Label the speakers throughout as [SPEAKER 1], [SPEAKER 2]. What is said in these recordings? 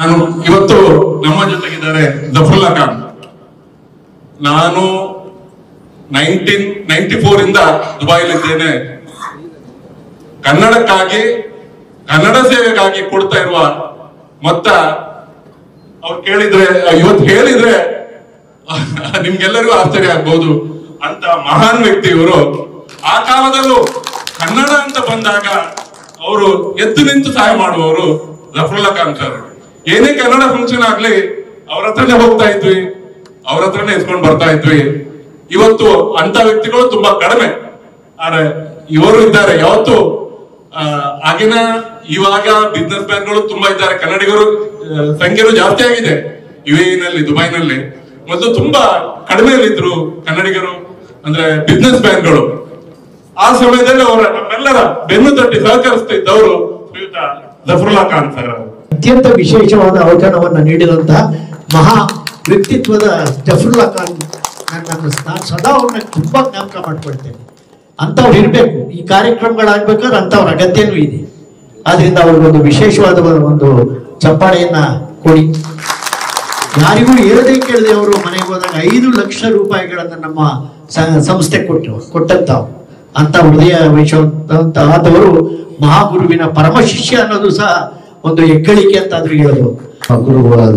[SPEAKER 1] ನಾನು ಇವತ್ತು ನಮ್ಮ ಜೊತೆಗಿದ್ದಾರೆ ಜಫರುಲ್ಲಾ ಖಾನ್ ನಾನು ನೈನ್ಟೀನ್ ನೈನ್ಟಿ ಫೋರ್ ಇಂದ ದುಬೈಲಿದ್ದೇನೆ ಕನ್ನಡಕ್ಕಾಗಿ ಕನ್ನಡ ಸೇವೆಗಾಗಿ ಕೊಡ್ತಾ ಇರುವ ಮೊತ್ತ ಅವ್ರು ಕೇಳಿದ್ರೆ ಇವತ್ತು ಹೇಳಿದ್ರೆ ನಿಮ್ಗೆಲ್ಲರಿಗೂ ಆಶ್ಚರ್ಯ ಆಗ್ಬೋದು ಅಂತ ಮಹಾನ್ ವ್ಯಕ್ತಿ ಇವರು ಆ ಕಾಲದಲ್ಲೂ ಕನ್ನಡ ಅಂತ ಬಂದಾಗ ಅವರು ಎದ್ದು ನಿಂತು ಸಹಾಯ ಮಾಡುವವರು ಜಫರುಲ್ಲಾ ಖಾನ್ ಸರ್ ಏನೇ ಕನ್ನಡ ಫಂಕ್ಷನ್ ಆಗ್ಲಿ ಅವ್ರ ಹತ್ರನೇ ಹೋಗ್ತಾ ಇದ್ವಿ ಅವ್ರ ಹತ್ರನೇ ಇಸ್ಕೊಂಡು ಬರ್ತಾ ಇದ್ವಿ ಇವತ್ತು ಅಂತ ವ್ಯಕ್ತಿಗಳು ತುಂಬಾ ಕಡಿಮೆ ಆದ್ರೆ ಇವರು ಇದ್ದಾರೆ ಯಾವತ್ತು ಆ, ಆಗಿನ ಇವಾಗ ಬಿಸ್ನೆಸ್ ಮ್ಯಾನ್ಗಳು ತುಂಬಾ ಇದ್ದಾರೆ ಕನ್ನಡಿಗರು ಆ, ಸಂಖ್ಯೆನೂ ಜಾಸ್ತಿ ಆಗಿದೆ ಯು ನಲ್ಲಿ ದುಬೈನಲ್ಲಿ ಮೊದಲು ತುಂಬಾ ಕಡಿಮೆಯಲ್ಲಿದ್ರು ಕನ್ನಡಿಗರು ಅಂದ್ರೆ ಬಿಸ್ನೆಸ್ ಮ್ಯಾನ್ಗಳು ಆ ಸಮಯದಲ್ಲಿ ಅವರ ನಮ್ಮೆಲ್ಲರ ಬೆನ್ನು ತಟ್ಟಿ ಸಹಕರಿಸ್ತಾ ಇದ್ದವರು ಶ್ರೀಯುತ ಜಫರುಲ್ಲಾ ಖಾನ್ ಸರ್ ಅವರು.
[SPEAKER 2] ಅತ್ಯಂತ ವಿಶೇಷವಾದ ಔತಣವನ್ನು ನೀಡಿದಂತಹ ಮಹಾ ವ್ಯಕ್ತಿತ್ವದ ಜಫರುಲ್ಲಾ ಖಾನ್ ನನ್ನ ನಾನು ಸದಾ ಅವ್ರನ್ನ ತುಂಬಾ ಜ್ಞಾಪಕ ಮಾಡ್ಕೊಳ್ತೇನೆ ಅಂಥವ್ರು ಇರಬೇಕು ಈ ಕಾರ್ಯಕ್ರಮಗಳಾಗ್ಬೇಕಾದ್ರೆ ಅಂಥವ್ರ ಅಗತ್ಯನೂ ಇದೆ ಆದ್ರಿಂದ ಅವ್ರಿಗೊಂದು ವಿಶೇಷವಾದ ಒಂದು ಚಪ್ಪಾಳೆಯನ್ನ ಕೊಡಿ ಯಾರಿಗೂ ಹೇಳದೇ ಕೇಳದೆ ಅವರು ಮನೆಗೆ ಹೋದಾಗ ಐದು ಲಕ್ಷ ರೂಪಾಯಿಗಳನ್ನ ನಮ್ಮ ಸ- ಸಂಸ್ಥೆ ಕೊಟ್ಟು ಕೊಟ್ಟಂತಾವು ಅಂತ ಹೃದಯ ವಹಿಸುವಂತ ಆದವರು ಮಹಾಗುರುವಿನ ಪರಮ ಶಿಷ್ಯ ಅನ್ನೋದು ಸಹ ಒಂದು ಹೆಗ್ಗಳಿಕೆ ಅಂತ ಆದ್ರೂ ಹೇಳ್ಬೋದು
[SPEAKER 3] ಗುರುವಾದ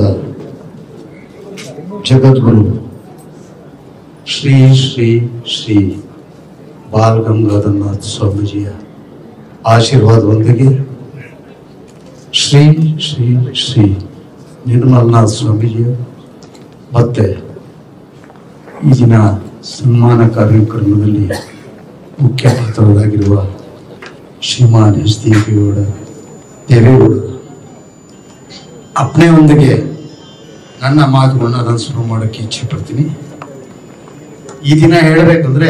[SPEAKER 3] ಜಗದ್ಗುರು ಶ್ರೀ ಶ್ರೀ ಶ್ರೀ ಬಾಲ್ ಗಂಗಾಧರನಾಥ್ ಸ್ವಾಮೀಜಿಯ ಆಶೀರ್ವಾದದೊಂದಿಗೆ ಶ್ರೀ ಶ್ರೀ ಶ್ರೀ ನಿರ್ಮಲನಾಥ್ ಸ್ವಾಮೀಜಿಯ ಮತ್ತೆ ಈ ದಿನ ಸನ್ಮಾನ ಕಾರ್ಯಕ್ರಮದಲ್ಲಿ ಮುಖ್ಯ ಪಾತ್ರರಾಗಿರುವ ಶ್ರೀಮಾನ್ ಎಸ್ ದೇವೇಗೌಡ ದೇವೇಗೌಡ ಅಪ್ನೆಯೊಂದಿಗೆ ನನ್ನ ಮಾತುಗಳನ್ನ ನಾನು ಶುರು ಮಾಡೋಕ್ಕೆ ಇಚ್ಛೆ ಪಡ್ತೀನಿ ಈ ದಿನ ಹೇಳಬೇಕಂದ್ರೆ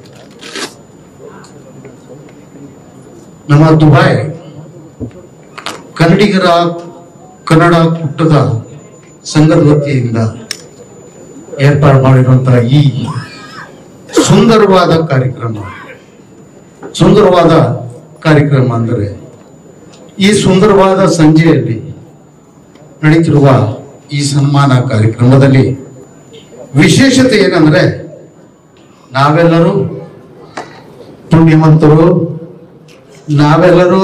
[SPEAKER 3] ನಮ್ಮ ದುಬೈ ಕನ್ನಡಿಗರ ಕನ್ನಡ ಕುಟ್ಟದ ಸಂಘದ ವತಿಯಿಂದ ಏರ್ಪಾಡು ಮಾಡಿರುವಂತಹ ಈ ಸುಂದರವಾದ ಕಾರ್ಯಕ್ರಮ ಸುಂದರವಾದ ಕಾರ್ಯಕ್ರಮ ಅಂದರೆ ಈ ಸುಂದರವಾದ ಸಂಜೆಯಲ್ಲಿ ನಡೀತಿರುವ ಈ ಸನ್ಮಾನ ಕಾರ್ಯಕ್ರಮದಲ್ಲಿ ವಿಶೇಷತೆ ಏನಂದ್ರೆ ನಾವೆಲ್ಲರೂ ಪುಣ್ಯವಂತರು ನಾವೆಲ್ಲರೂ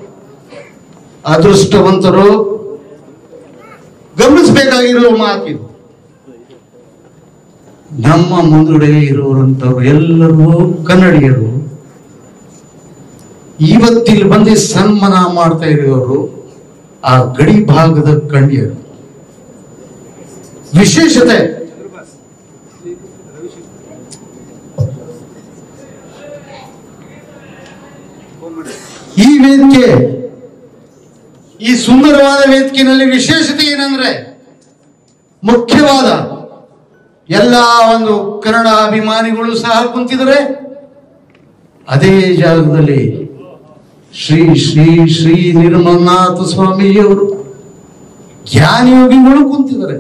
[SPEAKER 3] ಅದೃಷ್ಟವಂತರು ಗಮನಿಸಬೇಕಾಗಿರುವ ಮಾತಿದು ನಮ್ಮ ಮುಂದುಗಡೆ ಇರುವಂತವ್ರು ಎಲ್ಲರೂ ಕನ್ನಡಿಗರು ಇವತ್ತಿಲ್ಲಿ ಬಂದು ಸನ್ಮಾನ ಮಾಡ್ತಾ ಇರೋರು ಆ ಗಡಿ ಭಾಗದ ಕಣ್ಯರು ವಿಶೇಷತೆ ಈ ವೇದಿಕೆ ಈ ಸುಂದರವಾದ ವೇದಿಕೆಯಲ್ಲಿ ವಿಶೇಷತೆ ಏನಂದ್ರೆ ಮುಖ್ಯವಾದ ಎಲ್ಲ ಒಂದು ಕನ್ನಡ ಅಭಿಮಾನಿಗಳು ಸಹ ಕುಂತಿದ್ದಾರೆ ಅದೇ ಜಾಗದಲ್ಲಿ ಶ್ರೀ ಶ್ರೀ ಶ್ರೀ ನಿರ್ಮಲನಾಥ ಸ್ವಾಮೀಜಿಯವರು ಜ್ಞಾನಿಯೋಗಿಗಳು ಕುಂತಿದ್ದಾರೆ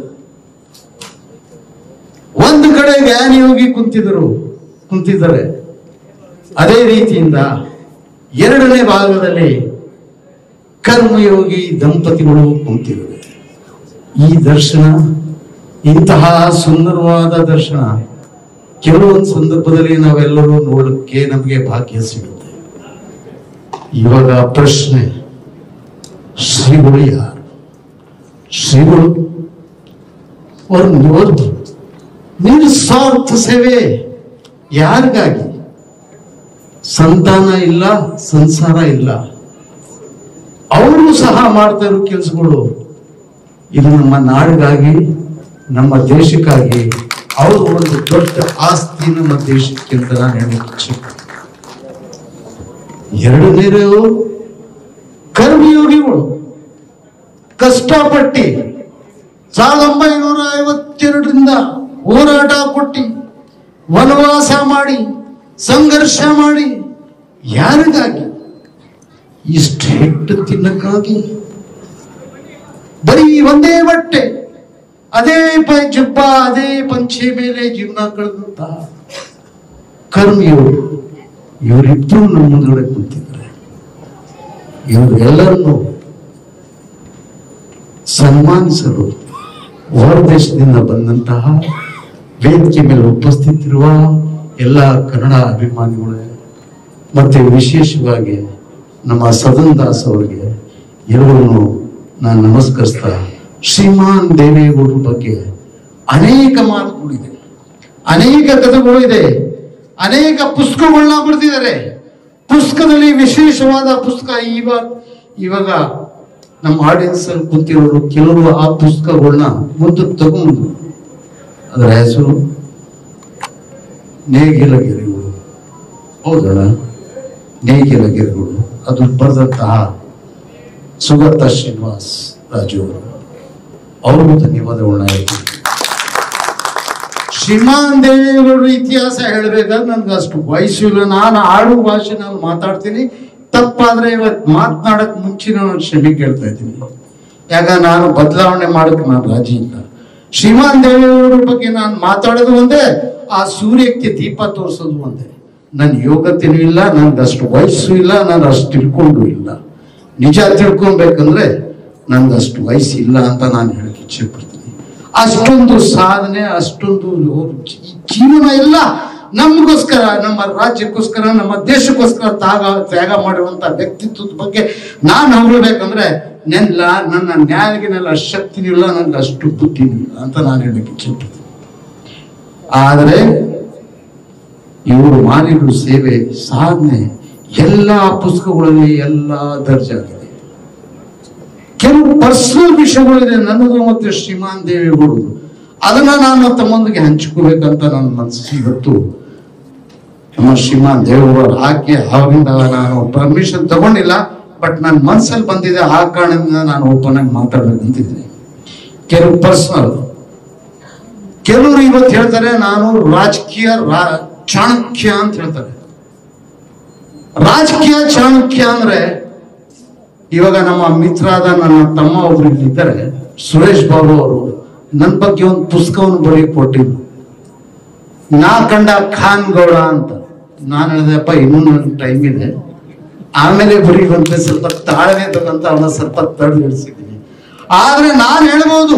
[SPEAKER 3] ಒಂದು ಕಡೆ ಜ್ಞಾನಿಯೋಗಿ ಕುಂತಿದ್ರು ಕುಂತಿದ್ದಾರೆ ಅದೇ ರೀತಿಯಿಂದ ಎರಡನೇ ಭಾಗದಲ್ಲಿ ಕರ್ಮಯೋಗಿ ದಂಪತಿಗಳು ಕುಂತಿದ್ದಾರೆ ಈ ದರ್ಶನ ಇಂತಹ ಸುಂದರವಾದ ದರ್ಶನ ಕೆಲವೊಂದು ಸಂದರ್ಭದಲ್ಲಿ ನಾವೆಲ್ಲರೂ ನೋಡಕ್ಕೆ ನಮಗೆ ಭಾಗ್ಯ ಸಿಗುತ್ತೆ ಇವಾಗ ಪ್ರಶ್ನೆ ಶ್ರೀಗಳು ಯಾರು ಶ್ರೀಗಳು ಒಂದು ನಿಸ್ವಾರ್ಥ ಸೇವೆ ಯಾರಿಗಾಗಿ ಸಂತಾನ ಇಲ್ಲ ಸಂಸಾರ ಇಲ್ಲ ಅವರು ಸಹ ಮಾಡ್ತಾ ಇರೋ ಕೆಲಸಗಳು ಇದು ನಮ್ಮ ನಾಡಿಗಾಗಿ ನಮ್ಮ ದೇಶಕ್ಕಾಗಿ ಅವರು ಒಂದು ದೊಡ್ಡ ಆಸ್ತಿ ನಮ್ಮ ದೇಶಕ್ಕೆ ಅಂತ ನಾನು ಹೇಳಕ್ಕೆ ಇಚ್ಛೆ ಪಡ್ತೀನಿ. ಎರಡನೇದು ಕರ್ಮಯೋಗಿಗಳು ಕಷ್ಟಪಟ್ಟು ಸಾವಿರದ ಒಂಬೈನೂರ ಐವತ್ತೆರಡರಿಂದ ಹೋರಾಟ ಕೊಟ್ಟು ವನವಾಸ ಮಾಡಿ ಸಂಘರ್ಷ ಮಾಡಿ ಯಾರಿಗಾಗಿ ಇಷ್ಟು ಹಿಟ್ಟು ತಿನ್ನಕ್ಕಾಗಿ ಬರೀ ಒಂದೇ ಬಟ್ಟೆ ಅದೇ ಪ ಜುಬ್ಬ ಅದೇ ಪಂಚೆ ಮೇಲೆ ಜೀವನ ಕಳೆದಂತ ಕರ್ಮಿಯವರು ಇವರಿಬ್ಬರು ನಮ್ಮ ಮುಂದುಗಡೆ ಕುಂತಿದ್ದಾರೆ ಇವರು ಎಲ್ಲರನ್ನು ಸನ್ಮಾನಿಸಲು ಹೊರ ದೇಶದಿಂದ ಬಂದಂತಹ ವೇದಿಕೆ ಮೇಲೆ ಉಪಸ್ಥಿತಿರುವ ಎಲ್ಲ ಕನ್ನಡ ಅಭಿಮಾನಿಗಳೇ ಮತ್ತೆ ವಿಶೇಷವಾಗಿ ನಮ್ಮ ಸದನ್ ದಾಸ್ ಅವರಿಗೆ ಎಲ್ಲರನ್ನು ನಾನು ನಮಸ್ಕರಿಸ್ತಾ ಶ್ರೀಮಾನ್ ದೇವೇಗೌಡರ ಬಗ್ಗೆ ಅನೇಕ ಮಾತುಗಳಿದೆ ಅನೇಕ ಕಥೆಗಳು ಇದೆ ಅನೇಕ ಪುಸ್ತಕಗಳನ್ನ ಬರೆದಿದ್ದಾರೆ ಪುಸ್ತಕದಲ್ಲಿ ವಿಶೇಷವಾದ ಪುಸ್ತಕ ಇವಾಗ ಇವಾಗ ನಮ್ಮ ಆಡಿಯನ್ಸ್ ಅಲ್ಲಿ ಕುಂತಿರೋರು ಕೆಲವರು ಆ ಪುಸ್ತಕಗಳನ್ನ ಮುಂದಕ್ಕೆ ತಗೊಂಡು ಅದರ ಹೆಸರು ನೇಗಿಲ ಗೆರೆಗಳು ಹೌದಲ್ಲ ನೇಗಿಲ ಗೆರೆಗಳು ಅದು ಬರೆದಂತಹ ಸುಗತ ಶ್ರೀನಿವಾಸ್ ರಾಜು ಅವರು ಅವ್ರಿಗೂ ಧನ್ಯವಾದಗಳನ್ನ ಹೇಳ್ತೀನಿ ಶ್ರೀಮಾನ್ ದೇವೇಗೌಡರ ಇತಿಹಾಸ ಹೇಳ್ಬೇಕಾದ್ರೆ ನನ್ಗೆ ಅಷ್ಟು ವಯಸ್ಸು ಇಲ್ಲ ನಾನು ಆಡು ಭಾಷೆನಲ್ಲಿ ಮಾತಾಡ್ತೀನಿ ತಪ್ಪಾದ್ರೆ ಇವತ್ತು ಮಾತನಾಡಕ್ ಮುಂಚೆ ನಾನು ಕ್ಷಮೆ ಕೇಳ್ತಾ ಇದ್ದೀನಿ ಯಾಕ ನಾನು ಬದಲಾವಣೆ ಮಾಡಕ್ ನಾನು ರಾಜಿ ಇಲ್ಲ ಶ್ರೀಮಾನ್ ದೇವೇಗೌಡರ ಬಗ್ಗೆ ನಾನು ಮಾತಾಡೋದು ಒಂದೇ ಆ ಸೂರ್ಯಕ್ಕೆ ದೀಪ ತೋರಿಸೋದು ಒಂದೇ ನನ್ನ ಯೋಗ್ಯತೆನೂ ಇಲ್ಲ ನನ್ಗೆ ಅಷ್ಟು ವಯಸ್ಸು ಇಲ್ಲ ನಾನು ಅಷ್ಟು ತಿಳ್ಕೊಂಡು ಇಲ್ಲ ನಿಜ ತಿಳ್ಕೊಬೇಕಂದ್ರೆ ನನ್ಗೆ ಅಷ್ಟು ವಯಸ್ಸು ಇಲ್ಲ ಅಂತ ನಾನು ಹೇಳಕ್ ಇಚ್ಛೆ ಪಡ್ತೀನಿ ಅಷ್ಟೊಂದು ಸಾಧನೆ ಅಷ್ಟೊಂದು ಜೀ- ಜೀವನ ಎಲ್ಲ ನಮಗೋಸ್ಕರ ನಮ್ಮ ರಾಜ್ಯಕ್ಕೋಸ್ಕರ ನಮ್ಮ ದೇಶಕ್ಕೋಸ್ಕರ ತ್ಯಾಗ ತ್ಯಾಗ ಮಾಡಿರುವಂತ ವ್ಯಕ್ತಿತ್ವದ ಬಗ್ಗೆ ನಾನು ಹೊಗಳಬೇಕಂದ್ರೆ ನೆಲ್ಲ ನನ್ನ ನ್ಯಾಯಗಿನೆಲ್ಲ ಶಕ್ತಿನೂ ಇಲ್ಲ ನನ್ಗೆ ಅಷ್ಟು ಬುದ್ಧಿನೂ ಇಲ್ಲ ಅಂತ ನಾನು ಹೇಳಕ್ಕೆ ಇಚ್ಛೆ ಪಡ್ತೀನಿ ಆದರೆ ಇವರು ಮಾಡಿರೋ ಸೇವೆ ಸಾಧನೆ ಎಲ್ಲ ಪುಸ್ತಕಗಳಲ್ಲಿ ಎಲ್ಲ ದರ್ಜೆ ಆಗಿದೆ ಕೆಲವು ಪರ್ಸನಲ್ ವಿಷಯಗಳಿದೆ ನನ್ನದು ಮತ್ತೆ ಶ್ರೀಮಾನ್ ದೇವೇಗೌಡರು ಅದನ್ನ ನಾನು ತಮ್ಮೊಂದಿಗೆ ಹಂಚ್ಕೋಬೇಕಂತ ನನ್ನ ಮನಸ್ಸು ಇವತ್ತು ನಮ್ಮ ಶ್ರೀಮಾನ್ ದೇವೇಗೌಡರ ಆಜ್ಞೆ ಅವರಿಂದ ನಾನು ಪರ್ಮಿಷನ್ ತಗೊಂಡಿಲ್ಲ ಬಟ್ ನನ್ನ ಮನಸ್ಸಲ್ಲಿ ಬಂದಿದೆ ಆ ಕಾರಣದಿಂದ ನಾನು ಓಪನ್ ಆಗಿ ಮಾತಾಡ್ಬೇಕಂತಿದ್ದೀನಿ ಕೆಲವು ಪರ್ಸನಲ್ ಕೆಲವರು ಇವತ್ತು ಹೇಳ್ತಾರೆ ನಾನು ರಾಜಕೀಯ ರಾ- ಚಾಣಕ್ಯ ಅಂತ ಹೇಳ್ತಾರೆ ರಾಜಕೀಯ ಚಾಣಕ್ಯ ಅಂದ್ರೆ ಇವಾಗ ನಮ್ಮ ಮಿತ್ರರಾದ ನನ್ನ ತಮ್ಮ ಒಬ್ರು ಇಲ್ಲಿದ್ದಾರೆ ಸುರೇಶ್ ಬಾಬು ಅವರು ನನ್ನ ಬಗ್ಗೆ ಒಂದು ಪುಸ್ತಕವನ್ನು ಬರೆಯಕ್ ಕೊಟ್ಟಿದ್ರು ನಾ ಕಂಡ ಖಾನ್ ಗೌಡ ಅಂತ ನಾನು ಹೇಳಿದೆಪ್ಪ ಇನ್ನೂ ನನ್ನ ಟೈಮ್ ಇದೆ ಆಮೇಲೆ ಬರೀವಂತೆ ಸ್ವಲ್ಪ ತಾಳ್ಮೆ ತಗೊಂತ ಅವನ ಸ್ವಲ್ಪ ತಡೆದು ಇಳಿಸಿದ್ದೀನಿ ಆದ್ರೆ ನಾನು ಹೇಳ್ಬೋದು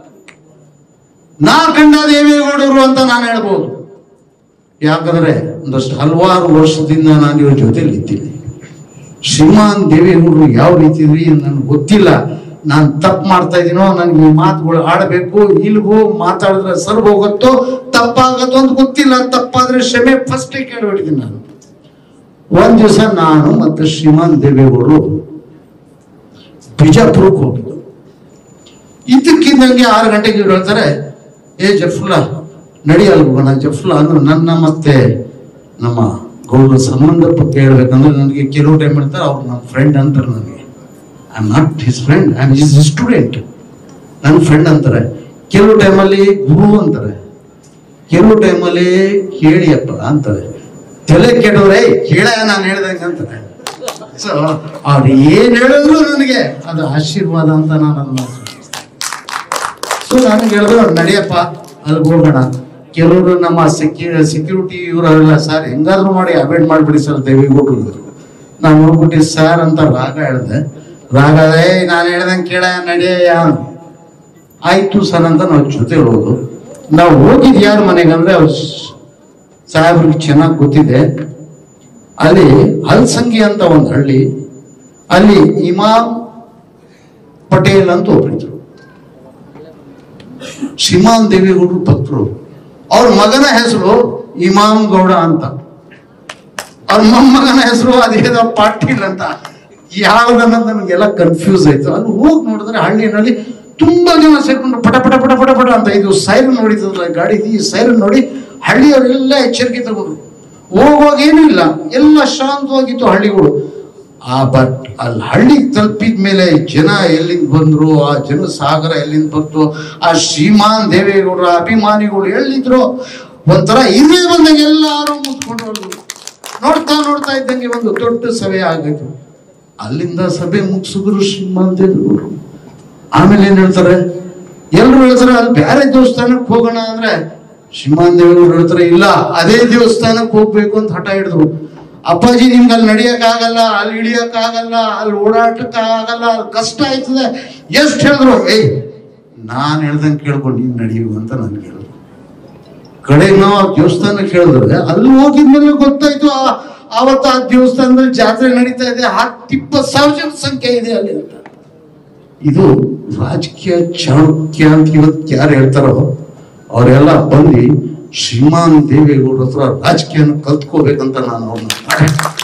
[SPEAKER 3] ನಾ ಕಂಡ ದೇವೇಗೌಡರು ಅಂತ ನಾನು ಹೇಳ್ಬೋದು ಯಾಕಂದ್ರೆ ಒಂದಷ್ಟು ಹಲವಾರು ವರ್ಷದಿಂದ ನಾನು ಇವ್ರ ಜೊತೆಲಿ ಇದ್ದೀನಿ ಶ್ರೀಮಾನ್ ದೇವೇಗೌಡರು ಯಾವ ರೀತಿ ಇದ್ರಿ ನನ್ಗೆ ಗೊತ್ತಿಲ್ಲ ನಾನು ತಪ್ಪು ಮಾಡ್ತಾ ಇದೀನೋ ನನ್ಗೆ ಈ ಮಾತುಗಳು ಆಡಬೇಕು ಇಲ್ವೋ ಮಾತಾಡಿದ್ರೆ ಸರ್ವ್ ಹೋಗುತ್ತೋ ತಪ್ಪಾಗತ್ತೋ ಅಂತ ಗೊತ್ತಿಲ್ಲ ತಪ್ಪಾದ್ರೆ ಕ್ಷಮೆ ಫಸ್ಟ್ ಕೇಳ್ಬಿಟ್ಟಿದ್ದೀನಿ ನಾನು ಒಂದ್ ದಿವಸ ನಾನು ಮತ್ತು ಶ್ರೀಮಾನ್ ದೇವೇಗೌಡರು ಬಿಜಾಪುರಕ್ಕೆ ಹೋಗಿದ್ದು ಇದಕ್ಕಿದ್ದಂಗೆ ಆರು ಗಂಟೆಗೆ ಇವ್ರು ಹೇಳ್ತಾರೆ ಏ ಜಫ್ಲಾ ನಡಿ ಅಲ್ಲಿ ಹೋಗೋಣ ಜಫ್ಲಾ ಅಂದ್ರೆ ನನ್ನ ಮತ್ತೆ ನಮ್ಮ ಗೌಡ್ರ ಸಂಬಂಧ ಬಗ್ಗೆ ಹೇಳ್ಬೇಕಂದ್ರೆ ನನಗೆ ಕೆಲವು ಟೈಮ್ ಹೇಳ್ತಾರೆ ಅವ್ರು ನನ್ನ ಫ್ರೆಂಡ್ ಅಂತಾರೆ ನನಗೆ I am not his friend I am his student ನನ್ನ ಫ್ರೆಂಡ್ ಅಂತಾರೆ ಕೆಲವು ಟೈಮಲ್ಲಿ ಗುರು ಅಂತಾರೆ ಕೆಲವು ಟೈಮಲ್ಲಿ ಕೇಳಿಯಪ್ಪ ಅಂತಾರೆ ತಲೆ ಕೆಡವ್ರೆ ಕೇಳ ನಾನು ಹೇಳ್ದಂಗೆ ಅಂತಾರೆ ಸೊ ಅವ್ರು ಏನ್ ಹೇಳಿದ್ರು ನನಗೆ ಅದು ಆಶೀರ್ವಾದ ಅಂತ ನಾನು ಅದನ್ನ ಸೊ ನನಗೆ ಹೇಳಿದ್ರು ನಡಿಯಪ್ಪ ಅಲ್ಲಿಗೆ ಹೋಗೋಣ ಕೆಲವರು ನಮ್ಮ ಸೆಕ್ಯೂ ಸೆಕ್ಯೂರಿಟಿ ಇವರೆಲ್ಲ ಸರ್ ಹೆಂಗಾದ್ರೂ ಮಾಡಿ ಅವಾಯ್ಡ್ ಮಾಡ್ಬಿಡಿ ಸರ್ ದೇವೇಗೌಡರು ಅಂದ್ರು. ನಾನು ಹೋಗ್ಬಿಟ್ಟು ಸರ್ ಅಂತ ರಾಗ ಹೇಳಿದೆ ರಾಗ ಏ ನಾನು ಹೇಳ್ದಂಗೆ ಕೇಳ ನಡೆಯ ಆಯ್ತು ಸರ್ ಅಂತ ನಾವು ಜೊತೆ ಹೋಗೋದು ನಾವು ಹೋಗಿದ್ ಯಾರ ಮನೆಗೆ ಅಂದ್ರೆ ಅವ್ರ ಸಾಹೇಬ್ರಿಗೆ ಚೆನ್ನಾಗಿ ಗೊತ್ತಿದೆ ಅಲ್ಲಿ ಹಲ್ಸಂಗಿ ಅಂತ ಒಂದು ಹಳ್ಳಿ ಅಲ್ಲಿ ಇಮಾಮ್ ಪಟೇಲ್ ಅಂತ ಒಬ್ಬರಿದ್ರು ಶ್ರೀಮಾನ್ ದೇವೇಗೌಡರು ಭಕ್ತರು ಅವ್ರ ಮಗನ ಹೆಸರು ಇಮಾಮ್ ಗೌಡ ಅಂತ ಅವ್ರ ಮೊಮ್ಮಗನ ಹೆಸರು ಅದೇನೋ ಪಾಟೀಲ್ ಅಂತ ಯಾವ್ದನ್ನ ನನಗೆಲ್ಲ ಕನ್ಫ್ಯೂಸ್ ಆಯ್ತು ಅಲ್ಲಿ ಹೋಗಿ ನೋಡಿದ್ರೆ ಹಳ್ಳಿನಲ್ಲಿ ತುಂಬಾ ಜನ ಸೇರ್ಕೊಂಡು ಪಟ ಪಟ ಪಟ ಪಟ ಪಟ ಅಂತ ಇದು ಸೈರನ್ ನೋಡಿದ್ರಲ್ಲ ಗಾಡಿ ಈ ಸೈರನ್ ನೋಡಿ ಹಳ್ಳಿಯವರೆಲ್ಲ ಎಚ್ಚರಿಕೆ ತಗೊಂಡ್ರು ಹೋಗುವಾಗ ಏನೂ ಇಲ್ಲ ಎಲ್ಲ ಶಾಂತವಾಗಿತ್ತು ಹಳ್ಳಿಗಳು ಆ ಬಟ್ ಅಲ್ಲಿ ಹಳ್ಳಿಗೆ ತಲುಪಿದ ಮೇಲೆ ಜನ ಎಲ್ಲಿಂದ ಬಂದ್ರು ಆ ಜನ ಸಾಗರ ಎಲ್ಲಿಂದ ಬಂತು ಆ ಶ್ರೀಮಾನ್ ದೇವೇಗೌಡರ ಅಭಿಮಾನಿಗಳು ಎಲ್ಲಿದ್ರು ಒಂಥರ ಇದೇ ಬಂದಂಗೆ ಎಲ್ಲಾರು ಮುತ್ಕೊಂಡು ಹೋದ್ರು ನೋಡ್ತಾ ನೋಡ್ತಾ ಇದ್ದಂಗೆ ಒಂದು ದೊಡ್ಡ ಸಭೆ ಆಗಿತ್ತು ಅಲ್ಲಿಂದ ಸಭೆ ಮುಗಿಸಿದ್ರು ಶ್ರೀಮಾನ್ ದೇವೇಗೌಡರು ಆಮೇಲೆ ಏನ್ ಹೇಳ್ತಾರೆ ಎಲ್ರು ಹೇಳ್ತಾರೆ ಅಲ್ಲಿ ಬೇರೆ ದೇವಸ್ಥಾನಕ್ಕೆ ಹೋಗೋಣ ಅಂದ್ರೆ ಶ್ರೀಮಾನ್ ದೇವೇಗೌಡರು ಹೇಳ್ತಾರೆ ಇಲ್ಲ ಅದೇ ದೇವಸ್ಥಾನಕ್ಕೆ ಹೋಗ್ಬೇಕು ಅಂತ ಹಠ ಹಿಡಿದ್ರು ಅಪ್ಪಾಜಿ ನಿಮ್ಗೆ ಅಲ್ಲಿ ನಡಿಯಕ್ಕಾಗಲ್ಲ ಅಲ್ಲಿ ಇಳಿಯಕ್ಕಾಗಲ್ಲ ಅಲ್ಲಿ ಓಡಾಟಕ್ಕಾಗಲ್ಲ ಅಲ್ಲಿ ಕಷ್ಟ ಆಯ್ತದೆ ಎಷ್ಟು ಹೇಳಿದ್ರು ಏಯ್ ನಾನು ಹೇಳ್ದಂಗೆ ಕೇಳ್ಕೊಂಡು ನೀನು ನಡೆಯು ಅಂತ ನನ್ಗೆ ಹೇಳಿದ್ರು ಕಡೆಗೆ ನಾವು ಆ ದೇವಸ್ಥಾನಕ್ಕೆ ಹೇಳಿದ್ರೆ ಅಲ್ಲಿ ಹೋಗಿದ್ಮೇಲೆ ಗೊತ್ತಾಯ್ತು ಆ- ಆವತ್ತು ಆ ದೇವಸ್ಥಾನದಲ್ಲಿ ಜಾತ್ರೆ ನಡೀತಾ ಇದೆ ಹತ್ತು ಇಪ್ಪತ್ತು ಸಾವಿರ ಜನ ಸಂಖ್ಯೆ ಇದೆ ಅಲ್ಲಿ ಅಂತ ಇದು ರಾಜಕೀಯ ಚಾಣಕ್ಯ ಅಂತ ಇವತ್ತು ಯಾರು ಹೇಳ್ತಾರೋ ಅವರೆಲ್ಲ ಬಂದು ಶ್ರೀಮಾನ್ ದೇವೇಗೌಡರ ಹತ್ರ ರಾಜಕೀಯನ ಕಲ್ತ್ಕೋಬೇಕಂತ ನಾನು ಅವ್ರನ್ನ ಮಾಡಿ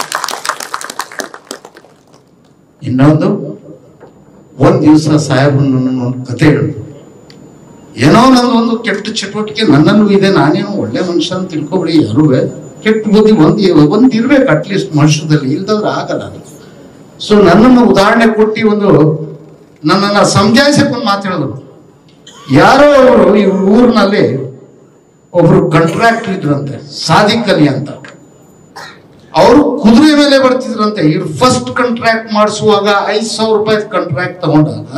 [SPEAKER 3] ಇನ್ನೊಂದು ಒಂದ್ ದಿವಸ ಸಾಹೇಬರು ನನ್ನ ಒಂದು ಕತೆ ಹೇಳಿದ್ರು ಏನೋ ನಂದು ಒಂದು ಕೆಟ್ಟ ಚಟುವಟಿಕೆ ನನ್ನಲ್ಲೂ ಇದೆ ನಾನೇನು ಒಳ್ಳೆ ಮನುಷ್ಯ ಅಂತ ತಿಳ್ಕೊಬಿಡಿ ಯಾರೂ ಕೆಟ್ಟ ಬುದ್ಧಿ ಒಂದು ಒಂದು ಇರ್ಬೇಕು ಅಟ್ಲೀಸ್ಟ್ ಮನುಷ್ಯದಲ್ಲಿ ಇಲ್ದವ್ರು ಆಗಲ್ಲ ಸೊ ನನ್ನನ್ನು ಉದಾಹರಣೆ ಕೊಟ್ಟು ಒಂದು ನನ್ನನ್ನು ಸಮಜಾಯಿಸಕ್ಕೆ ಒಂದು ಮಾತು ಹೇಳಿದ್ರು ಯಾರೋ ಅವರು ಈ ಊರಿನಲ್ಲಿ ಒಬ್ರು ಕಾಂಟ್ರಾಕ್ಟರ್ ಇದ್ರಂತೆ ಸಾದಿಕ್ ಅಲಿ ಅಂತ ಅವರು ಕುದುರೆ ಮೇಲೆ ಬರ್ತಿದ್ರಂತೆ ಇವ್ರು ಫಸ್ಟ್ ಕಾಂಟ್ರಾಕ್ಟ್ ಮಾಡಿಸುವಾಗ ಐದ್ ಸಾವಿರ ರೂಪಾಯಿ ಕಾಂಟ್ರಾಕ್ಟ್ ತಗೊಂಡಾಗ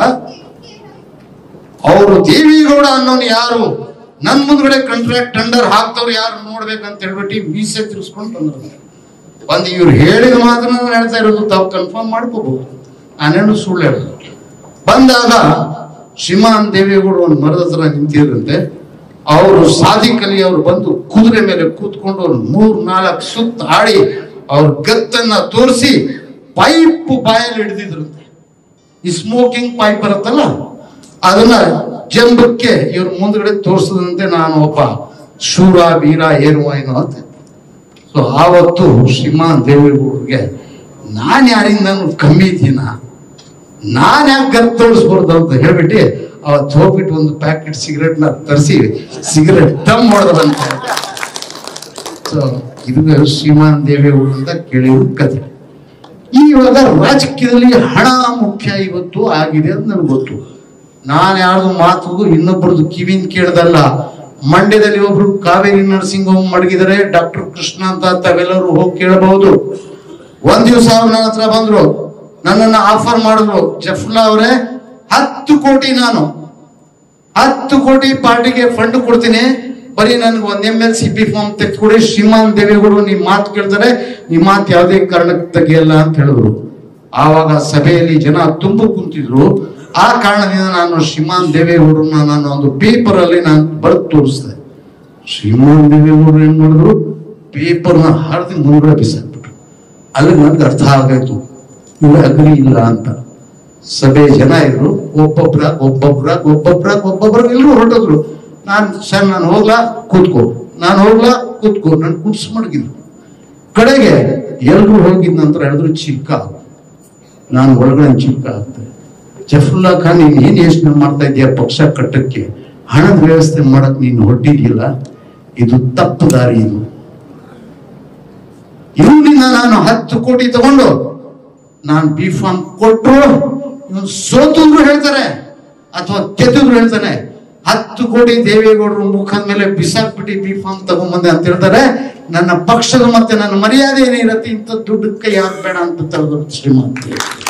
[SPEAKER 3] ಅವರು ದೇವಿಗೌಡ ಅನ್ನೋನು ಯಾರು ನನ್ ಮುಂದ್ಗಡೆ ಕಾಂಟ್ರಾಕ್ಟ್ ಟೆಂಡರ್ ಹಾಕ್ದವ್ರು ಯಾರು ನೋಡ್ಬೇಕಂತ ಹೇಳ್ಬಿಟ್ಟು ಮೀಸೆ ತಿರ್ಸ್ಕೊಂಡು ಬಂದ್ರು ಬಂದು ಇವ್ರು ಹೇಳಿದ ಮಾತ್ರ ನಾನು ಹೇಳ್ತಾ ಇರೋದು ತಾವು ಕನ್ಫರ್ಮ್ ಮಾಡ್ಕೋಬಹುದು ನಾನೇನು ಸುಳ್ಳು ಹೇಳಲ್ಲ ಬಂದಾಗ ಶ್ರೀಮಾನ್ ದೇವೇಗೌಡರು ಒಂದು ಮರದ ಹತ್ರ ನಿಂತಿದ್ರಂತೆ ಅವರು ಸಾದಿಕ್ ಅಲಿ ಅವರು ಬಂದು ಕುದುರೆ ಮೇಲೆ ಕೂತ್ಕೊಂಡು ಒಂದು ಮೂರ್ ನಾಲ್ಕು ಸುತ್ತ ಆಡಿ ಅವ್ರ ಗತ್ತನ್ನ ತೋರಿಸಿ ಪೈಪ್ ಬಾಯಲ್ಲಿ ಹಿಡಿದಿದ್ರಂತೆ ಈ ಸ್ಮೋಕಿಂಗ್ ಪೈಪ್ ಬರುತ್ತಲ್ಲ ಅದನ್ನ ಜಂಬಕ್ಕೆ ಇವ್ರ ಮುಂದ್ಗಡೆ ತೋರಿಸದಂತೆ ನಾನು ಒಬ್ಬ ಶೂರ ವೀರ ಏರುವ ಏನೋ ಅಂತ ಸೊ ಆವತ್ತು ಶ್ರೀಮಾನ್ ದೇವೇಗೌಡರಿಗೆ ನಾನು ಯಾರಿಂದ ಕಮ್ಮಿ ಇದ್ದೀನ ನಾನು ಯಾಕೆ ಗತ್ ತೋರಿಸ್ಬಾರ್ದು ಅಂತ ಹೇಳ್ಬಿಟ್ಟು ಅವತ್ತು ಹೋಗ್ಬಿಟ್ಟು ಒಂದು ಪ್ಯಾಕೆಟ್ ಸಿಗರೆಟ್ನ ತರಿಸಿ ಸಿಗರೆಟ್ ದಮ್ ಹೊಡೆದ್ರಂತೆ ಸೊ ಇದು ಶ್ರೀಮಾನ್ ದೇವೇಗೌಡ ಅಂತ ಕೇಳಿರೋ ಕಥೆ ಇವಾಗ ರಾಜಕೀಯದಲ್ಲಿ ಹಣ ಮುಖ್ಯ ಇವತ್ತು ಆಗಿದೆ ಅಂತ ನನಗೆ ಗೊತ್ತು ನಾನು ಯಾರ್ದು ಮಾತು ಇನ್ನೊಬ್ಬರದು ಕಿವಿನ್ ಕೇಳ್ದಲ್ಲ ಮಂಡ್ಯದಲ್ಲಿ ಒಬ್ರು ಕಾವೇರಿ ನರ್ಸಿಂಗ್ ಹೋಮ್ ಮಡಗಿದರೆ ಡಾಕ್ಟರ್ ಕೃಷ್ಣ ಅಂತ ತಾವೆಲ್ಲರೂ ಹೋಗಿ ಕೇಳಬಹುದು ಒಂದ್ ದಿವಸ ಅವ್ರು ನನ್ನ ಹತ್ರ ಬಂದ್ರು ನನ್ನನ್ನ ಆಫರ್ ಮಾಡಿದ್ರು ಜಫ್ಲಾ ಅವರೇ ಹತ್ತು ಕೋಟಿ ನಾನು ಹತ್ತು ಕೋಟಿ ಪಾರ್ಟಿಗೆ ಫಂಡ್ ಕೊಡ್ತೀನಿ ಬರೀ ನನ್ಗೆ ಒಂದ್ M L C P form ತೆಗೆದುಕೊಡಿ ಶ್ರೀಮಾನ್ ದೇವೇಗೌಡರು ನಿಮ್ ಮಾತು ಕೇಳ್ತಾರೆ ನಿಮ್ ಮಾತು ಯಾವುದೇ ಕಾರಣಕ್ಕೆ ತೆಗಿಯಲ್ಲ ಅಂತ ಹೇಳಿದ್ರು ಆವಾಗ ಸಭೆಯಲ್ಲಿ ಜನ ತುಂಬ ಕುಂತಿದ್ರು ಆ ಕಾರಣದಿಂದ ನಾನು ಶ್ರೀಮಾನ್ ದೇವೇಗೌಡರನ್ನ ನಾನು ಒಂದು ಪೇಪರ್ ಅಲ್ಲಿ ನಾನು ಬರೆದು ತೋರಿಸ್ದೆ ಶ್ರೀಮಾನ್ ದೇವೇಗೌಡರು ಏನ್ ಮಾಡಿದ್ರು ಪೇಪರ್ನ ಹರಿದು ಮುಂದ್ಗಡೆ ಬಿಸಾಕ್ಬಿಟ್ರು ಅಲ್ಲಿ ನನ್ಗೆ ಅರ್ಥ ಆಗಾಯ್ತು ಇವ್ರು ಅಗ್ರಿ ಇಲ್ಲ ಅಂತ ಸಭೆ ಜನ ಇದ್ರು ಒಬ್ಬೊಬ್ರಾಗ ಒಬ್ಬೊಬ್ರಾಗ ಒಬ್ಬೊಬ್ರಾಗ ಒಬ್ಬೊಬ್ರಾಗ ಎಲ್ಲರೂ ಹೊರಟಿದ್ರು ನಾನು ಸರ್ ನಾನು ಹೋಗ್ಲಾ ಕೂತ್ಕೋ ನಾನು ಹೋಗ್ಲಾ ಕೂತ್ಕೋ ನಾನು ಕುಡ್ಸ್ ಮಡಗಿದ್ರು ಕಡೆಗೆ ಎಲ್ರು ಹೋಗಿದ ನಂತರ ಹೇಳಿದ್ರು ಚಿಕ್ಕ ನಾನು ಒಳಗಡೆ ಚಿಕ್ಕ ಆಗ್ತದೆ ಜಫರುಲ್ಲಾ ಖಾನ್ ನೀನ್ ಏನ್ ಯೋಚನೆ ಮಾಡ್ತಾ ಇದೀಯ ಪಕ್ಷ ಕಟ್ಟಕ್ಕೆ ಹಣದ ವ್ಯವಸ್ಥೆ ಮಾಡಕ್ ನೀನು ಹೊಟ್ಟಿದ್ಯಲ್ಲ ಇದು ತಪ್ಪು ದಾರಿ ಇದು ಇವನಿಂದ ನಾನು ಹತ್ತು ಕೋಟಿ ತಗೊಂಡು ನಾನು ಬಿ ಫಾರ್ಮ್ ಕೊಟ್ಟರು ಇವನು ಸೋತಿದ್ರು ಹೇಳ್ತಾರೆ ಅಥವಾ ಗೆದ್ದಿದ್ರು ಹೇಳ್ತಾನೆ ಹತ್ತು ಕೋಟಿ ದೇವೇಗೌಡರು ಮುಖದ ಮೇಲೆ ಬಿಸಾಕ್ಬಿಟ್ಟು ಬಿ ಫಾರ್ಮ್ ತಗೊಂಬಂದೆ ಅಂತ ಹೇಳ್ತಾರೆ ನನ್ನ ಪಕ್ಷದ ಮತ್ತೆ ನನ್ನ ಮರ್ಯಾದೆ ಏನಿರತ್ತೆ ಇಂಥ ದುಡ್ಡು ಕೈ ಹಾಕ್ಬೇಡ ಅಂತ ತಳೆದ್ರು ಶ್ರೀಮಂತ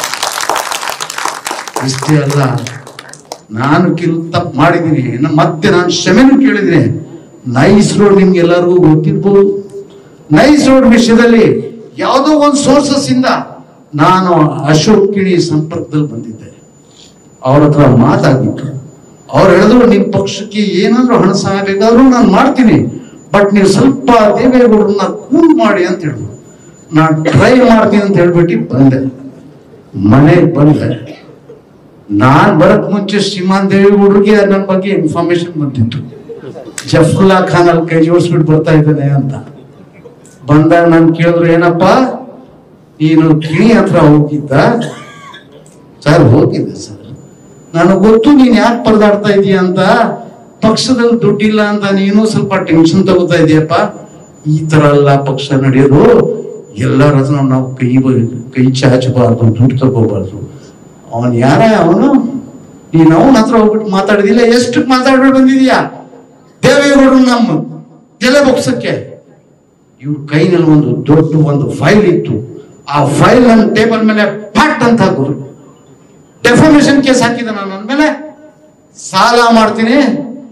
[SPEAKER 3] ಇಷ್ಟೇ ಅಲ್ಲ ನಾನು ಕೆಲವು ತಪ್ಪು ಮಾಡಿದ್ದೀನಿ ಇನ್ನು ಮತ್ತೆ ನಾನು ಕ್ಷಮೆನೂ ಕೇಳಿದ್ದೀನಿ ನೈಸ್ ರೋಡ್ ನಿಮ್ಗೆ ಎಲ್ಲರಿಗೂ ಗೊತ್ತಿರ್ಬೋದು ನೈಸ್ ರೋಡ್ ವಿಷಯದಲ್ಲಿ ಯಾವುದೋ ಒಂದು ಸೋರ್ಸಸ್ ಇಂದ ನಾನು ಅಶೋಕ್ ಕಿಣಿ ಸಂಪರ್ಕದಲ್ಲಿ ಬಂದಿದ್ದೆ ಅವ್ರ ಹತ್ರ ಮಾತಾಡ್ಬಿಟ್ರು ಅವ್ರು ಹೇಳಿದ್ರು ನಿಮ್ ಪಕ್ಷಕ್ಕೆ ಏನಾದ್ರು ಹಣ ಸಹಾಯ ಬೇಕಾದ್ರೂ ನಾನು ಮಾಡ್ತೀನಿ ಬಟ್ ನೀವು ಸ್ವಲ್ಪ ದೇವೇಗೌಡರನ್ನ ಕೂಲ್ ಮಾಡಿ ಅಂತ ಹೇಳಿದ್ರು ನಾನು ಟ್ರೈ ಮಾಡ್ತೀನಿ ಅಂತ ಹೇಳ್ಬಿಟ್ಟು ಬಂದೆ ಮನೆಗೆ ಬಂದೆ ನಾನ್ ಬರಕ್ ಮುಂಚೆ ಶ್ರೀಮಾನ್ ದೇವೇಗೌಡರಿಗೆ ನನ್ನ ಬಗ್ಗೆ ಇನ್ಫಾರ್ಮೇಶನ್ ಬಂದಿತ್ತು ಜಫುಲ್ಲಾ ಖಾನ್ ಅಲ್ಲಿ ಕೈ ಜೋಡಿಸ್ಬಿಟ್ಟು ಬರ್ತಾ ಇದ್ದಾನೆ ಅಂತ ಬಂದಾಗ ನಾನು ಕೇಳಿದ್ರು ಏನಪ್ಪ ನೀನು ಕಿಣಿ ಹತ್ರ ಹೋಗಿದ್ದ ಸರ್ ಹೋಗಿದ್ದೆ ಸರ್ ನನಗೆ ಗೊತ್ತು ನೀನ್ ಯಾಕೆ ಪರದಾಡ್ತಾ ಇದೀಯ ಅಂತ ಪಕ್ಷದಲ್ಲಿ ದುಡ್ಡಿಲ್ಲ ಅಂತ ನೀನು ಸ್ವಲ್ಪ ಟೆನ್ಷನ್ ತಗೋತಾ ಇದೀಯಪ್ಪ ಈ ತರ ಎಲ್ಲ ಪಕ್ಷ ನಡೆಯೋದು ಎಲ್ಲರ ಹತ್ರ ನಾವು ಕೈ ಬ- ಕೈ ಚಾಚಬಾರ್ದು ದುಡ್ಡು ತಗೋಬಾರ್ದು ಅವನ್ ಯಾರ ಅವನು ನೀನ್ ಅವನ ಹತ್ರ ಹೋಗ್ಬಿಟ್ಟು ಮಾತಾಡಿದಿಲ್ಲ ಎಷ್ಟು ಮಾತಾಡ್ಬಿಟ್ಟು ಬಂದಿದ್ಯಾ ದೇವೇಗೌಡರು ನಮ್ಮ ಎಲೆ ಬೊಕ್ಸಕ್ಕೆ ಇವ್ರ ಕೈನಲ್ಲಿ ಒಂದು ದೊಡ್ಡ ಒಂದು ಫೈಲ್ ಇತ್ತು ಆ ಫೈಲ್ ನನ್ನ ಟೇಬಲ್ ಮೇಲೆ ಪಟ್ ಅಂತ ಹಾಕಿದ್ರು ಡೆಫಾಮೇಶನ್ ಕೇಸ್ ಹಾಕಿದ ನಾನು ನನ್ನ ಮೇಲೆ ಸಾಲ ಮಾಡ್ತೀನಿ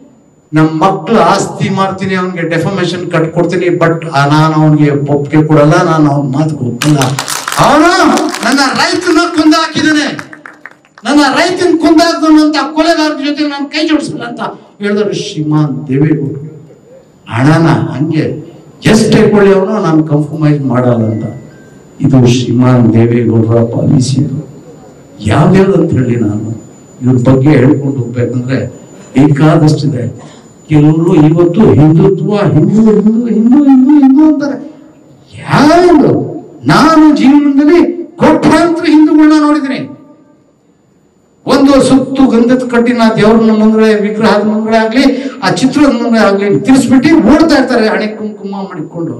[SPEAKER 3] ನಮ್ಮ ಮಕ್ಳು ಆಸ್ತಿ ಮಾಡ್ತೀನಿ ಅವನಿಗೆ ಡೆಫಮೇಶನ್ ಕಟ್ಕೊಡ್ತೀನಿ ಬಟ್ ನಾನು ಅವನಿಗೆ ಒಪ್ಪಿಗೆ ಕೊಡಲ್ಲ ನಾನು ಅವನ ಮಾತಿಗೆ ಒಪ್ಪಲ್ಲ ಅವನು ನನ್ನ ರೈತನ ಕೊಂದ ಹಾಕಿದ್ದಾನೆ ನನ್ನ ರೈತನ ಕೊಂದಾಕ್ದಂತ ಕೊಲೆಗಾರರ ಜೊತೆ ನಾನು ಕೈ ಜೋಡಿಸಲ್ಲ ಅಂತ ಹೇಳಿದ್ರು ಶ್ರೀಮಾನ್ ದೇವೇಗೌಡರು ಹಣನ ಹಂಗೆ ಎಷ್ಟೇ ಕೊಳ್ಳಿ ಅವನು ನಾನು ಕಂಪ್ರಮೈಸ್ ಮಾಡಲ್ಲ ಅಂತ ಇದು ಶ್ರೀಮಾನ್ ದೇವೇಗೌಡರ ಪಾಲಿಸಿ ಯಾವ್ಯಾವ್ದಂತ ಹೇಳಿ ನಾನು ಇವ್ರ ಬಗ್ಗೆ ಹೇಳ್ಕೊಂಡು ಹೋಗ್ಬೇಕಂದ್ರೆ ಬೇಕಾದಷ್ಟಿದೆ ಕೆಲವರು ಇವತ್ತು ಹಿಂದುತ್ವ ಹಿಂದೂ ಹಿಂದೂ ಹಿಂದೂ ಹಿಂದೂ ಹಿಂದೂ ಅಂತಾರೆ ಯಾರು ನಾನು ಜೀವನದಲ್ಲಿ ಕೋಟ್ಯಾಂತರ ಹಿಂದೂಗಳನ್ನ ನೋಡಿದ್ದೀನಿ ಒಂದು ಸುತ್ತು ಗಂಧದ ಕಡ್ಡಿನ ದೇವ್ರನ್ನ ಮುಂದೆ ವಿಗ್ರಹದ ಮುಂದೆ ಆಗ್ಲಿ ಆ ಚಿತ್ರದ ಮುಂದೆ ಆಗ್ಲಿ ತಿರ್ಸ್ಬಿಟ್ಟು ಓಡ್ತಾ ಇರ್ತಾರೆ ಹಣೆ ಕುಂಕುಮ ಮಾಡಿಕೊಂಡು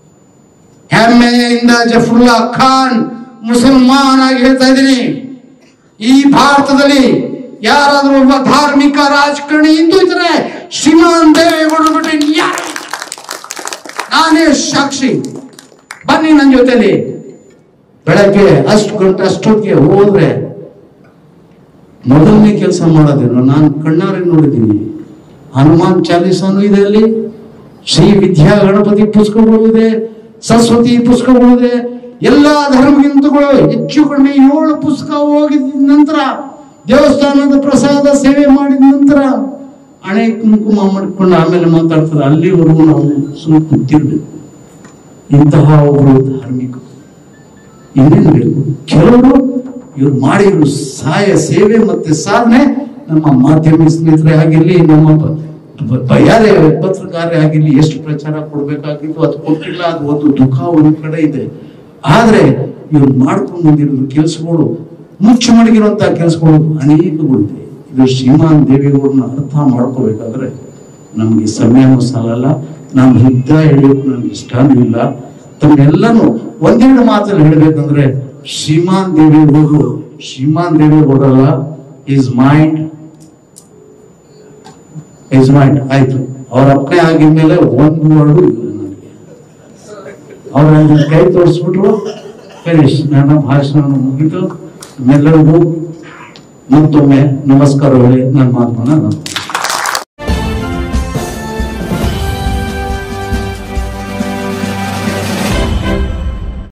[SPEAKER 3] ಹೆಮ್ಮೆಯಿಂದ ಜಫರುಲ್ಲಾ ಖಾನ್ ಮುಸಲ್ಮಾನ್ ಆಗಿ ಹೇಳ್ತಾ ಇದ್ದೀನಿ ಈ ಭಾರತದಲ್ಲಿ ಯಾರಾದ್ರೂ ಒಬ್ಬ ಧಾರ್ಮಿಕ ರಾಜಕಾರಣಿ ಹಿಂದೂ ಇದ್ರೆ ಶ್ರೀಮಾನ್ ದೇವೇಗೌಡರು ಬಿಟ್ರೆ ಇನ್ಯಾರು ಇಲ್ಲ. ನಾನೇ ಸಾಕ್ಷಿ ಬನ್ನಿ ನನ್ನ ಜೊತೆಲಿ ಬೆಳಗ್ಗೆ ಅಷ್ಟು ಗಂಟೆ ಅಷ್ಟೊತ್ತಿಗೆ ಹೋದ್ರೆ ಮೊದಲನೇ ಕೆಲಸ ಮಾಡೋದೇನು ನಾನು ಕಣ್ಣಾರೆ ನೋಡಿದ್ದೀನಿ ಹನುಮಾನ್ ಚಾಲೀಸಾನು ಇದೆ ಅಲ್ಲಿ ಶ್ರೀ ವಿದ್ಯಾ ಗಣಪತಿ ಪುಸ್ತಕಗಳು ಇದೆ ಸರಸ್ವತಿ ಪುಸ್ತಕಗಳು ಇದೆ ಎಲ್ಲಾ ಧರ್ಮಗಿಂತಗಳು ಹೆಚ್ಚು ಕಡಿಮೆ ಏಳು ಪುಸ್ತಕ ಹೋಗಿದ ನಂತರ ದೇವಸ್ಥಾನದ ಪ್ರಸಾದ ಸೇವೆ ಮಾಡಿದ ನಂತರ ಹಣೆ ಕುಂಕುಮ ಮಾಡಿಕೊಂಡು ಆಮೇಲೆ ಮಾತಾಡ್ತಾರೆ ಅಲ್ಲಿವರೆಗೂ ನಾವು ಸುಮ್ಮನೆ ಕೂತಿರ್ಬೇಕು ಇಂತಹ ಒಬ್ಬರು ಧಾರ್ಮಿಕರು ಇನ್ನೇನು ಬೇಕು ಕೆಲವರು ಇವ್ರು ಮಾಡಿರೋ ಸಹಾಯ ಸೇವೆ ಮತ್ತೆ ಸಾಧನೆ ನಮ್ಮ ಮಾಧ್ಯಮ ಸ್ನೇಹಿತರೆ ಆಗಿರ್ಲಿ ನಮ್ಮ ಬ- ಬ- ಬ- ಯಾರೇ ಪತ್ರಕಾರೇ ಆಗಿರ್ಲಿ ಎಷ್ಟು ಪ್ರಚಾರ ಕೊಡ್ಬೇಕಾಗಿತ್ತು ಅದು ಕೊಟ್ಟಿಲ್ಲ ಅದು ಒಂದು ದುಃಖ ಒಂದು ಕಡೆ ಇದೆ ಆದ್ರೆ ಇವ್ರು ಮಾಡ್ಕೊಂಡು ಬಂದಿರೋ ಕೆಲಸಗಳು ಮುಚ್ಚು ಮಡಗಿರುವಂತ ಕೆಲಸಗಳು ಅನೇಕಗಳಿದೆ ಇದು ಶ್ರೀಮಾನ್ ದೇವಿಗಳನ್ನ ಅರ್ಥ ಮಾಡ್ಕೋಬೇಕಾದ್ರೆ ನಮ್ಗೆ ಸಮಯನೂ ಸಾಲಲ್ಲ ನಾನು ಯುದ್ಧ ಹೇಳಬೇಕು ನನ್ಗೆ ಇಷ್ಟನೂ ಇಲ್ಲ ತಮ್ಮೆಲ್ಲನೂ ಒಂದೆರಡು ಮಾತಲ್ಲಿ ಹೇಳ್ಬೇಕಂದ್ರೆ ಶ್ರೀಮಾನ್ ದೇವೇಗೌಡರು ಶ್ರೀಮಾನ್ ದೇವೇಗೌಡರಲ್ಲ ಇಸ್ ಮೈಂಡ್ ಇಸ್ ಮೈಂಡ್ ಆಯ್ತು ಅವ್ರ ಅಪ್ಪನೆ ಆಗಿದ್ಮೇಲೆ ಒಂದು ವರ್ಡು ಇಲ್ಲ ನನಗೆ ಅವ್ರ ನನ್ನ ಕೈ ತೋರಿಸ್ಬಿಟ್ರು ಫಿನಿಶ್ ನನ್ನ ಭಾಷಣ ಮುಗಿತು ನಿಮ್ಮೆಲ್ಲರಿಗೂ ಮತ್ತೊಮ್ಮೆ ನಮಸ್ಕಾರ ಹೇಳಿ ನನ್ನ ಮಾತನ್ನ ನಾನು